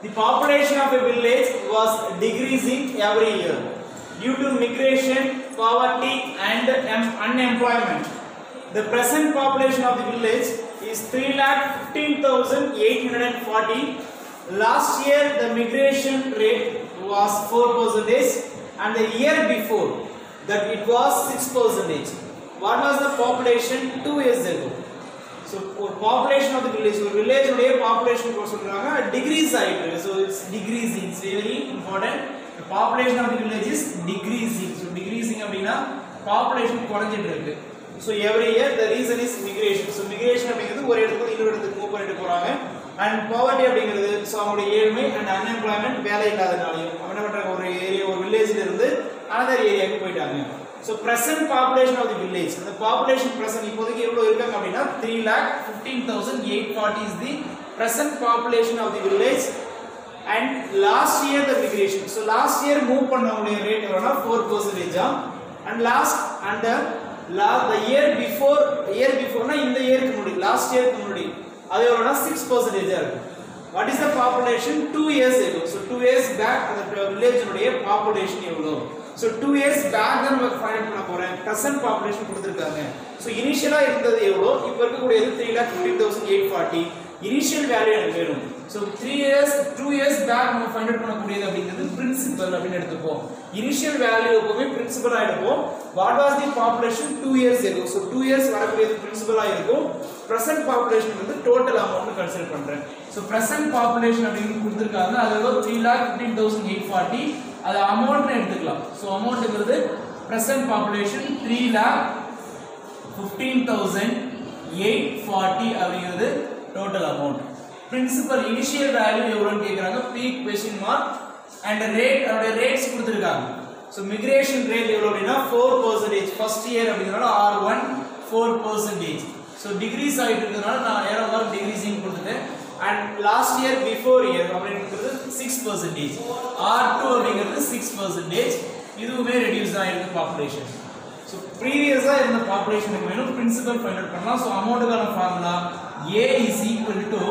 The population of a village was decreasing every year due to migration, poverty, and em- unemployment. The present population of the village is 3,15,840. Last year, the migration rate was 4 percentage, and the year before that it was 6 percentage. What was the population two years ago? So ஒரு population of the village ஒரு வில்லேஜுடைய population சொல்றாங்க decreases ஆயிட்டு so it's decreasing it's very important population of the village is decreasing so decreasing அப்படின்னா population குறைஞ்சிட்டு இருக்கு so every year the reason is migration so migration அப்படிங்கிறது ஒரு இடத்துக்கு இன்னொரு இடத்துக்கு மூவ் பண்ணிட்டு போறாங்க அண்ட் பாவர்ட்டி அப்படிங்கிறது ஸோ அவங்களுடைய ஏழ்மை அண்ட் அன்எம்ப்ளாய்மெண்ட் வேலை இல்லாதனாலையும் அவங்க என்ன பண்றாங்க ஒரு ஏரியா ஒரு வில்லேஜ்ல இருந்து அனதர் ஏரியாவுக்கு போயிட்டாங்க so present population of the village அந்த பாப்புலேஷன் பிரசன்ட் இப்போதைக்கு எவ்வளோ இருக்காங்க அப்படின்னா three lakh fifteen thousand eight forty is the present population of the village and last year the migration so last year move பண்ணவங்களுடைய ரேட் எவ்வளோனா four பர்சன்டேஜா and last and லா the year before year பிஃபோர்னா இந்த இயருக்கு முன்னாடி லாஸ்ட் இயருக்கு முன்னாடி அது எவ்வளோனா சிக்ஸ் பர்சன்டேஜாக இருக்கு what is the population two years ago so two years back அந்த வில்லேஜினுடைய பாப்புலேஷன் எவ்வளோ ஸோ டூ இயர்ஸ் பேக் தான் நம்ம ஃபைண்ட் பண்ண போறேன் ப்ரெசன்ட் பாப்புலேஷன் கொடுத்துருக்காங்க ஸோ இனிஷியலாக இருந்தது எவ்வளோ இப்போ இருக்கக்கூடியது three lakh fifteen thousand eight forty initial value எனக்கு வேணும் so three years two years back நம்ம ஃபைண்ட் அவுட் பண்ணக்கூடியது அப்படிங்கிறது பிரின்சிபல் அப்படின்னு எடுத்துப்போம் இனிஷியல் வேல்யூ எப்பவுமே பிரின்சிபலாக எடுப்போம் what was the population two years இருக்கும் ஸோ டூ இயர்ஸ் வரக்கூடியது பிரின்சிபலாக இருக்கும் ப்ரெசன்ட் பாப்புலேஷன் வந்து டோட்டல் அமௌண்ட் கன்சிடர் பண்ணுறேன் ஸோ ப்ரெசன்ட் பாப்புலேஷன் அப்படின்னு கொடுத்துருக்காங்க அது three lakh fifteen thousand eight forty அது அமௌண்ட்னு எடுத்துக்கலாம் ஸோ அமௌண்ட்டுங்கிறது present population three lakh fifteen thousand eight forty அப்படிங்கிறது total amount principal initial value எவ்வளோன்னு கேட்குறாங்க P question mark and rate அதோட ரேட்ஸ் கொடுத்துருக்காங்க ஸோ மிக்ரேஷன் ரேட் எவ்வளோ அப்படின்னா ஃபோர் பர்சன்டேஜ் ஃபர்ஸ்ட் இயர் அப்படிங்கிறனால R one four percentage so decreases ஆகிட்டு இருக்கிறதுனால நான் ஏரோ மார்க் டிகிரீஸிங் கொடுத்துட்டேன் and last year before year அப்படிங்கிறது சிக்ஸ் பர்சன்டேஜ் ஆர் டூ அப்படிங்கிறது சிக்ஸ் பர்சன்டேஜ் இதுவுமே ரெடியூஸ் ஆகிருக்கு பாப்புலேஷன் ஸோ ப்ரீவியஸாக இருந்த பாப்புலேஷனுக்கு வேணும் பிரின்சிபல் ஃபைண்ட் அவுட் பண்ணலாம் ஸோ அமௌண்ட்டுக்கான formula A is equal to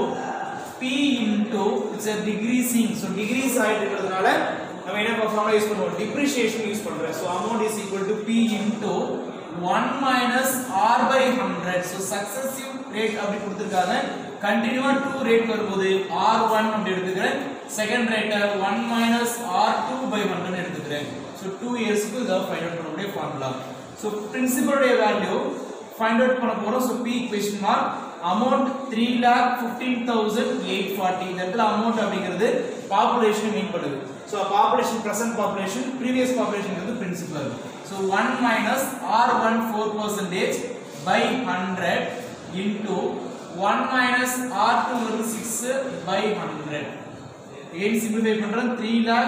P into it's a decreasing so decreases ஆகிட்டு இருக்கிறதுனால நம்ம என்ன ஃபார்முலா யூஸ் பண்ணுவோம் டிப்ரிஷியேஷன் யூஸ் பண்ணுறேன் so amount is equal to P into one minus R by hundred so successive rate அப்படி கொடுத்துருக்காங்க கண்டினியூவா two rate வரும்போது ஆர் ஒன் அப்படி எடுத்துக்கிறேன் செகண்ட் ரேட்டை one minus R two by hundred எடுத்துக்கிறேன் ஸோ டூ இயர்ஸ்க்கு இதை ஃபைண்ட் அவுட் பண்ணக்கூடிய ஃபார்முலா ஸோ பிரின்சிபலுடைய வேல்யூ ஃபைண்ட் அவுட் பண்ண போகிறோம் so P question mark amount three lakh fifteen thousand eight forty இந்த இடத்துல அமௌண்ட் அப்படிங்கிறது பாப்புலேஷன் மீன் பண்ணுது so population present population previous population வந்து principal so one minus R one four percentage by hundred into one minus R two வந்து six by hundred again simplify பண்றேன் 3 lakh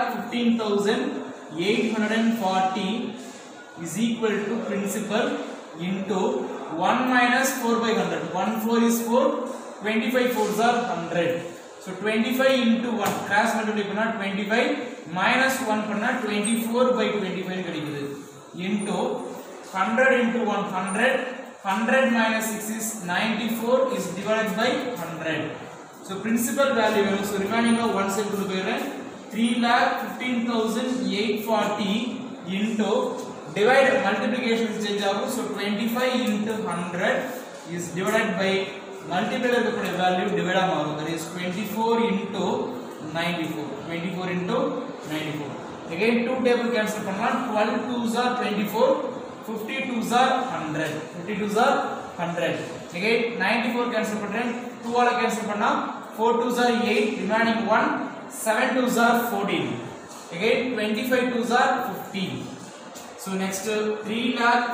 15840 is equal to principal into 1 minus 4 by 100 1 4 is 4 25 4s are 100 so 25 into 1 cross multiply பண்ணா 25 minus 1 பண்ணா 24 by 25 கிடைக்குது into 100 into 100 100 minus 6 is 94 is divided by 100 so principal value வேணும் so remaining of 1 side கொண்டு போயிடுறேன் 3 lakh 15840 into divide multiplication change ஆகும் so 25 into 100 is divided by multiply இருக்கக்கூடிய value divide ஆக மாறும் that is 24 into 94 24 into 94 again two table cancel பண்ணலாம் 12 twos are 24 50 twos are 100 50 twos are 100 again 94 cancel பண்றேன் 2 ஆல cancel பண்ணா 4 twos are 8 remaining 1 7 twos are 14 again 25 twos are 15 so next uh, 3 lakh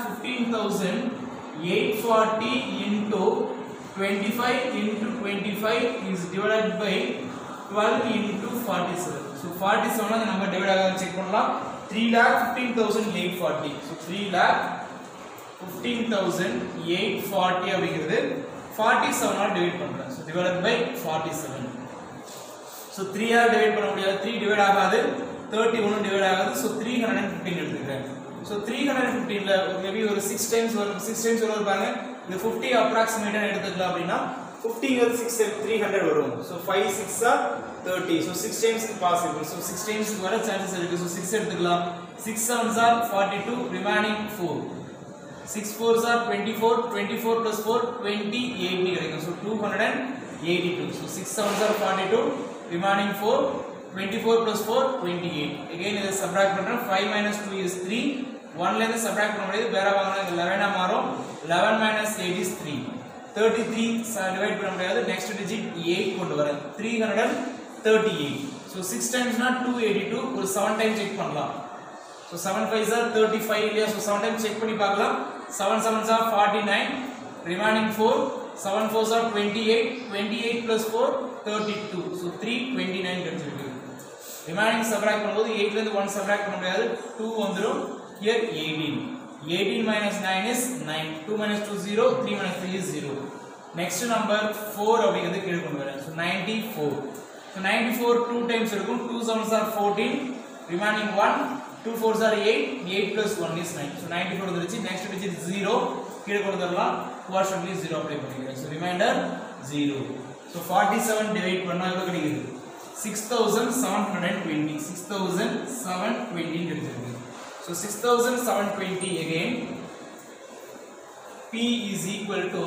15840 into 25 into 25 is divided by 12 into 47 so 47 அந்த நம்ம divide ஆக check பண்ணலாம் 3 lakh 15840 so 3 lakh 15840 அப்படிங்கிறது 47 ஆல் divide பண்றேன் so divided by 47 so 3 ஆல் டிவைட் பண்ண முடியாது 3 டிவைட் ஆகாது 31 டிவைட் ஆகாது so 315 எடுத்துக்கிறேன் so 315 ல மேபி ஒரு 6 டைம்ஸ் வரும் 6 டைம்ஸ் வரும் பாருங்க இது 50 அப்ராக்ஸிமேட்டா எடுத்துக்கலாம் அப்படின்னா 50 ங்கிறது 6 300 வரும் so 5 6 ah 30 so 6 times is possible so 6 times க்கு வர chances இருக்கு so 6 எடுத்துக்கலாம் 6 sevens are 42 remaining 4 6 fours are 24 24 plus 4 28 னு கிடைக்கும் so 282 so 6 sevens are 42 remaining 4 24 plus 4 28 again இதை subtract பண்றேன் 5 minus 2 is 3 1 ல இருந்து subtract பண்ண முடியாது வேற வாங்கினா 11 ஆ மாறும் 11 minus 8 is 3 33 டிவைட் பண்ண முடியாது நெக்ஸ்ட் டிஜிட் 8 கொண்டு வரேன் 338 so 6 times not 282 ஒரு 7 டைம் செக் பண்ணலாம் so 7 5s are 35 இல்லையா so 7 டைம் செக் பண்ணி பார்க்கலாம் 7 7s are 49 remaining 4 7 4s are 28 28 plus 4 32 so 329 கிடைச்சிருக்கு ரிமைனிங் சப்ராக்ட் பண்ணும்போது 8 ல இருந்து 1 சப்ராக்ட் பண்ண முடியாது 2 வந்துரும் here 18 18 minus 9 is 9 2 minus 2 0 3 minus 3 is 0 next number 4 அப்படிங்கிறது கீழே கொண்டு வரேன் so 94 so 94 2 times இருக்கும் 2 sevens are 14 remaining 1 2 fours are 8 8 plus 1 is 9 so 94 வந்துருச்சு next digit 0 கீழே கொண்டு வரலாம் quotient 0 அப்ளை பண்ணிக்கிறேன் so remainder 0 so 47 divide பண்ணா எவ்வளவு கிடைக்குது 6720 6720 கிடைச்சிருக்கு so 6720 again P is equal to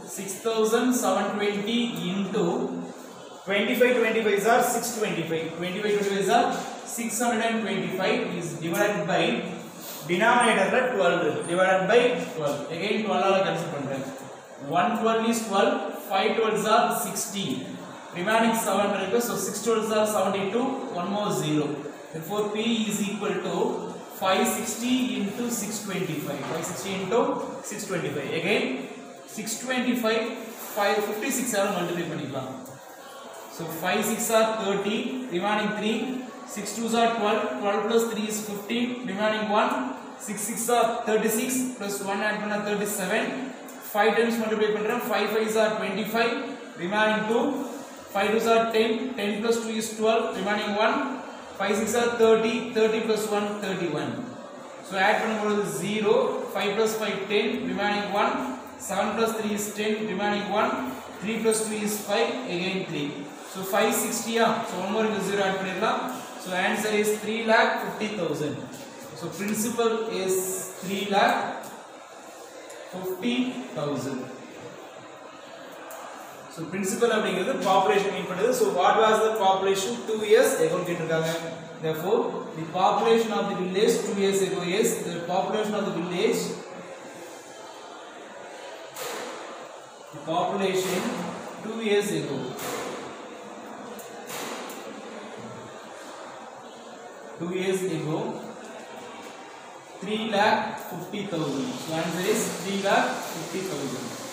6720 into 25 25 are 625 25 25 are 625 is divided by denominator 12 divided by 12 again 12 ஆல cancel பண்றேன் 112 is 12 5 12s are 60 remaining 7 இருக்கு so 6 12s are 72 one more 0 therefore P is equal to 560 into 625 560 into 625 again 625 556 ஆல multiply பண்ணிக்கலாம் so 5 6 are 30 remaining 3 6 2s are 12 12 plus 3 is 15 remaining 1 6 6 are 36 plus 1 add பண்ணா 37 5 times multiply பண்றேன் 5 5s are 25 remaining 2 5 2s are 10 10 plus 2 is 12 remaining 1 5 6 are 30 30 plus 1 31 so add பண்ணும்போது 0 5 plus 5 10 remaining 1 7 plus 3 is 10 remaining 1 3 plus 2 is 5 again 3 so 560 ah so one more into 0 add பண்ணிரலாம் so answer is 3 lakh 50000 so principal is 3 lakh 50000 so principal அப்படிங்கிறது population மீன் பண்ணுது so what was the population 2 years ago கேட்டிருக்காங்க therefore the population of the village 2 years ago is the population of the village the population 2 years ago two years ago, three lakh fifty thousand. So answer is three lakh fifty thousand.